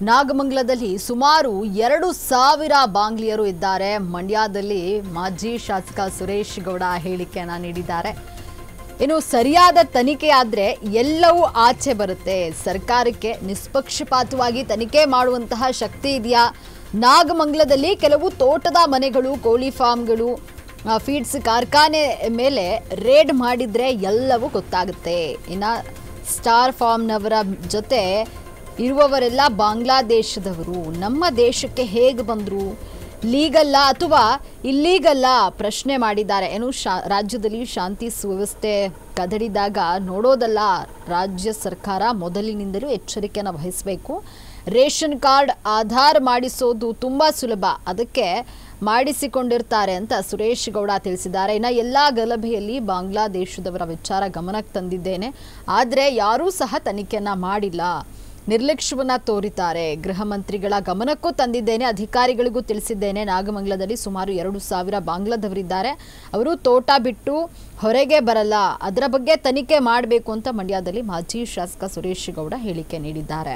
ನಾಗಮಂಗಲದಲ್ಲಿ ಸುಮಾರು ಎರಡು ಸಾವಿರ ಬಾಂಗ್ಲಿಯರು ಇದ್ದಾರೆ ಮಂಡ್ಯದಲ್ಲಿ ಮಾಜಿ ಶಾಸಕ ಸುರೇಶ್ ಗೌಡ ಹೇಳಿಕೆಯನ್ನ ನೀಡಿದ್ದಾರೆ ಇನ್ನು ಸರಿಯಾದ ತನಿಖೆ ಆದ್ರೆ ಎಲ್ಲವೂ ಆಚೆ ಬರುತ್ತೆ ಸರ್ಕಾರಕ್ಕೆ ನಿಷ್ಪಕ್ಷಪಾತವಾಗಿ ತನಿಖೆ ಮಾಡುವಂತಹ ಶಕ್ತಿ ಇದೆಯಾ ನಾಗಮಂಗಲದಲ್ಲಿ ಕೆಲವು ತೋಟದ ಮನೆಗಳು ಕೋಳಿ ಫಾರ್ಮ್ಗಳು ಆ, ಫೀಡ್ಸ್ ಕಾರ್ಖಾನೆ ಮೇಲೆ ರೇಡ್ ಮಾಡಿದ್ರೆ ಎಲ್ಲವೂ ಗೊತ್ತಾಗುತ್ತೆ ಇನ್ನ ಸ್ಟಾರ್ ಫಾರ್ಮ್ನವರ ಜೊತೆ ಇರುವವರೆಲ್ಲ ಬಾಂಗ್ಲಾದೇಶದವರು ನಮ್ಮ ದೇಶಕ್ಕೆ ಹೇಗೆ ಬಂದರು ಲೀಗಲ್ಲ ಅಥವಾ ಇಲ್ಲೀಗಲ್ಲ ಪ್ರಶ್ನೆ ಮಾಡಿದ್ದಾರೆ ಏನು ಶಾ ರಾಜ್ಯದಲ್ಲಿ ಶಾಂತಿ ಸುವ್ಯವಸ್ಥೆ ಕದಡಿದಾಗ ನೋಡೋದಲ್ಲ ರಾಜ್ಯ ಸರ್ಕಾರ ಮೊದಲಿನಿಂದಲೂ ಎಚ್ಚರಿಕೆಯನ್ನು ವಹಿಸಬೇಕು ರೇಷನ್ ಕಾರ್ಡ್ ಆಧಾರ್ ಮಾಡಿಸೋದು ತುಂಬ ಸುಲಭ ಅದಕ್ಕೆ ಮಾಡಿಸಿಕೊಂಡಿರ್ತಾರೆ ಅಂತ ಸುರೇಶ್ ಗೌಡ ತಿಳಿಸಿದ್ದಾರೆ ಇನ್ನು ಎಲ್ಲ ಗಲಭೆಯಲ್ಲಿ ಬಾಂಗ್ಲಾದೇಶದವರ ವಿಚಾರ ಗಮನಕ್ಕೆ ತಂದಿದ್ದೇನೆ ಆದರೆ ಯಾರೂ ಸಹ ತನಿಖೆಯನ್ನ ಮಾಡಿಲ್ಲ ನಿರ್ಲಕ್ಷ್ಯವನ್ನ ತೋರಿದ್ದಾರೆ ಗೃಹ ಮಂತ್ರಿಗಳ ಗಮನಕ್ಕೂ ತಂದಿದ್ದೇನೆ ಅಧಿಕಾರಿಗಳಿಗೂ ತಿಳಿಸಿದ್ದೇನೆ ನಾಗಮಂಗಲದಲ್ಲಿ ಸುಮಾರು ಎರಡು ಸಾವಿರ ಬಾಂಗ್ಲಾದವರಿದ್ದಾರೆ ಅವರು ತೋಟ ಬಿಟ್ಟು ಹೊರಗೆ ಬರಲ್ಲ ಅದರ ಬಗ್ಗೆ ತನಿಖೆ ಮಾಡಬೇಕು ಅಂತ ಮಂಡ್ಯದಲ್ಲಿ ಮಾಜಿ ಶಾಸಕ ಸುರೇಶ್ ಗೌಡ ಹೇಳಿಕೆ ನೀಡಿದ್ದಾರೆ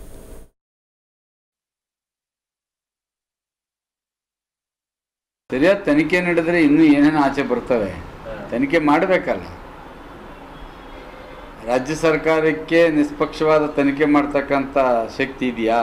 ಸರಿಯಾದ ತನಿಖೆ ನಡೆದ್ರೆ ಇನ್ನೂ ಏನೇನು ಆಚೆ ಬರ್ತವೆ ತನಿಖೆ ಮಾಡಬೇಕಲ್ಲ ರಾಜ್ಯ ಸರ್ಕಾರಕ್ಕೆ ನಿಷ್ಪಕ್ಷವಾದ ತನಿಖೆ ಮಾಡ್ತಕ್ಕಂಥ ಶಕ್ತಿ ಇದೆಯಾ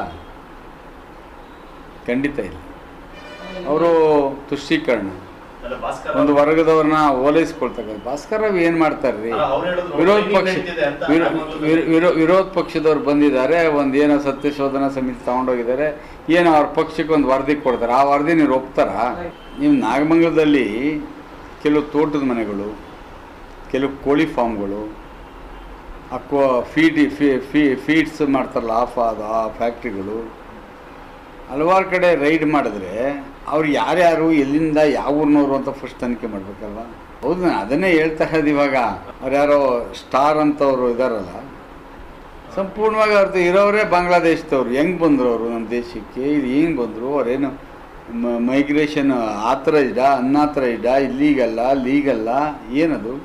ಖಂಡಿತ ಇಲ್ಲ ಅವರು ತುಷ್ಟೀಕರಣ ಅಲ್ಲ, ಭಾಸ್ಕರ್ ಒಂದು ವರ್ಗದವ್ರನ್ನ ಓಲೈಸ್ಕೊಳ್ತಕ್ಕಂಥ ಭಾಸ್ಕರ್ ರಾವ್ ಏನು ಮಾಡ್ತಾರ್ರಿ ಅಲ್ಲ, ಅವ್ರು ಹೇಳಿದ್ರು ವಿರೋಧ training ಪಕ್ಷ ನಡೀತಿದೆ ಅಂತ. ವಿರೋ- ವಿರೋ- ವಿರೋ- ವಿರೋಧ ಪಕ್ಷದವ್ರು ಬಂದಿದ್ದಾರೆ ಒಂದು ಏನೋ ಸತ್ಯಶೋಧನಾ ಸಮಿತಿ ತಗೊಂಡೋಗಿದ್ದಾರೆ ಏನೋ ಅವ್ರ ಪಕ್ಷಕ್ಕೆ ಒಂದು ವರದಿ ಕೊಡ್ತಾರೆ ಆ ವರದಿ ನೀವು ಒಪ್ತಾರ ನೀವು ನಾಗಮಂಗಲದಲ್ಲಿ ಕೆಲವು ತೋಟದ ಮನೆಗಳು ಕೆಲವು ಕೋಳಿ ಫಾರ್ಮ್ಗಳು ಅಕ್ವಾ ಫೀಡ್ ಫೀಡ್ಸ್ ಮಾಡ್ತಾರಲ್ಲ ಆ ಫಾ ಆ ಫ್ಯಾಕ್ಟ್ರಿಗಳು ಹಲವಾರು ಕಡೆ ರೈಡ್ ಮಾಡಿದ್ರೆ ಅವ್ರು ಯಾರ್ಯಾರು ಎಲ್ಲಿಂದ ಯಾವ ಊರಿನವರು ಅಂತ ಫಸ್ಟ್ ತನಿಖೆ ಮಾಡ್ಬೇಕಲ್ವ ಹೌದು ನಾನು ಅದನ್ನೇ ಹೇಳ್ತಾ ಇರೋದು ಇವಾಗ ಅವ್ರು ಯಾರೋ ಸ್ಟಾರ್ ಅಂತವ್ರು ಇದಾರಲ್ಲ ಸಂಪೂರ್ಣವಾಗಿ ಅವ್ರದ್ದು ಇರೋರೇ ಬಾಂಗ್ಲಾದೇಶದವ್ರು ಹೆಂಗೆ ಬಂದರು ಅವರು ನಮ್ಮ ದೇಶಕ್ಕೆ ಇದು ಹೆಂಗೆ ಬಂದರು ಅವ್ರೇನು ಮೈಗ್ರೇಷನ್ ಆಥರೈಸ್ಡ ಅನ್ಆಥರೈಸ್ಡ ಇಲ್ಲೀಗಲ್ಲ ಲೀಗಲ್ಲ ಏನದು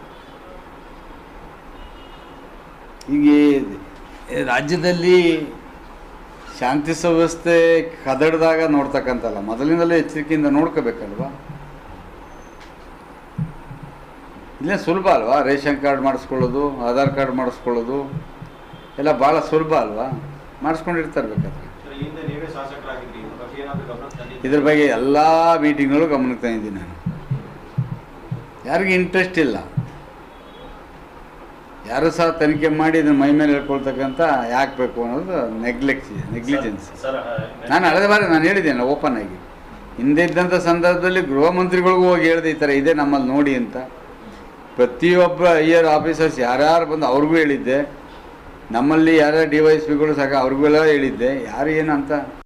ಹೀಗೆ ರಾಜ್ಯದಲ್ಲಿ ಶಾಂತಿ ಸುವ್ಯವಸ್ಥೆ ಕದಡ್ದಾಗ ನೋಡ್ತಕ್ಕಂಥಲ್ಲ ಮೊದಲಿನದಲೇ ಎಚ್ಚರಿಕೆಯಿಂದ ನೋಡ್ಕೋಬೇಕಲ್ವಾ ಇಲ್ಲೇ ಸುಲಭ ಅಲ್ವಾ ರೇಷನ್ ಕಾರ್ಡ್ ಮಾಡಿಸ್ಕೊಳ್ಳೋದು ಆಧಾರ್ ಕಾರ್ಡ್ ಮಾಡಿಸ್ಕೊಳ್ಳೋದು ಎಲ್ಲ ಭಾಳ ಸುಲಭ ಅಲ್ವಾ ಮಾಡಿಸ್ಕೊಂಡಿರ್ತಾರೆ ಬೇಕಾದ್ರೆ ಸರ್, ಈ ಹಿಂದೆ ನೀವೇ ಶಾಸಕರಾಗಿದ್ರಿ ಇದ್ರ ಬಗ್ಗೆ ಏನಾದ್ರು ಗಮನ ತಂದಿದ್ದೀರಾ? ಇದ್ರ ಬಗ್ಗೆ ಎಲ್ಲ ಮೀಟಿಂಗ್ಗಳು ಗಮನಕ್ಕೆ ತಂದಿದ್ದೀನಿ ನಾನು ಯಾರಿಗೂ ಇಂಟ್ರೆಸ್ಟ್ ಇಲ್ಲ ಯಾರು ಸಹ ತನಿಖೆ ಮಾಡಿ ಇದನ್ನ ಮೈ ಮೇಲೆ ಹೇಳ್ಕೊಳ್ತಕ್ಕಂಥ ಯಾಕೆ ಬೇಕು ಅನ್ನೋದು ನೆಗ್ಲೆಕ್ಸಿ ನೆಗ್ಲಿಜೆನ್ಸ್ ಸರ್, ಆ, ನಾನು ಹಳೆದ ಬಾರಿ ನಾನು ಹೇಳಿದ್ದೇನೆ ಓಪನ್ ಆಗಿ ಹಿಂದೆ ಇದ್ದಂಥ ಸಂದರ್ಭದಲ್ಲಿ ಗೃಹ ಮಂತ್ರಿಗಳಿಗೂ ಹೋಗಿ ಹೇಳಿದೆ ಈ ಥರ ಇದೆ ನಮ್ಮಲ್ಲಿ ನೋಡಿ ಅಂತ ಪ್ರತಿಯೊಬ್ಬ ಐ ಆರ್ ಆಫೀಸರ್ಸ್ ಯಾರ್ಯಾರು ಬಂದು ಅವ್ರಿಗೂ ಹೇಳಿದ್ದೆ ನಮ್ಮಲ್ಲಿ ಯಾರ್ಯಾರು ಡಿ ವೈ ಎಸ್ ಪಿಗಳು ಸಾಕ ಅವ್ರಿಗೂ ಎಲ್ಲ ಹೇಳಿದ್ದೆ ಯಾರು ಏನು ಅಂತ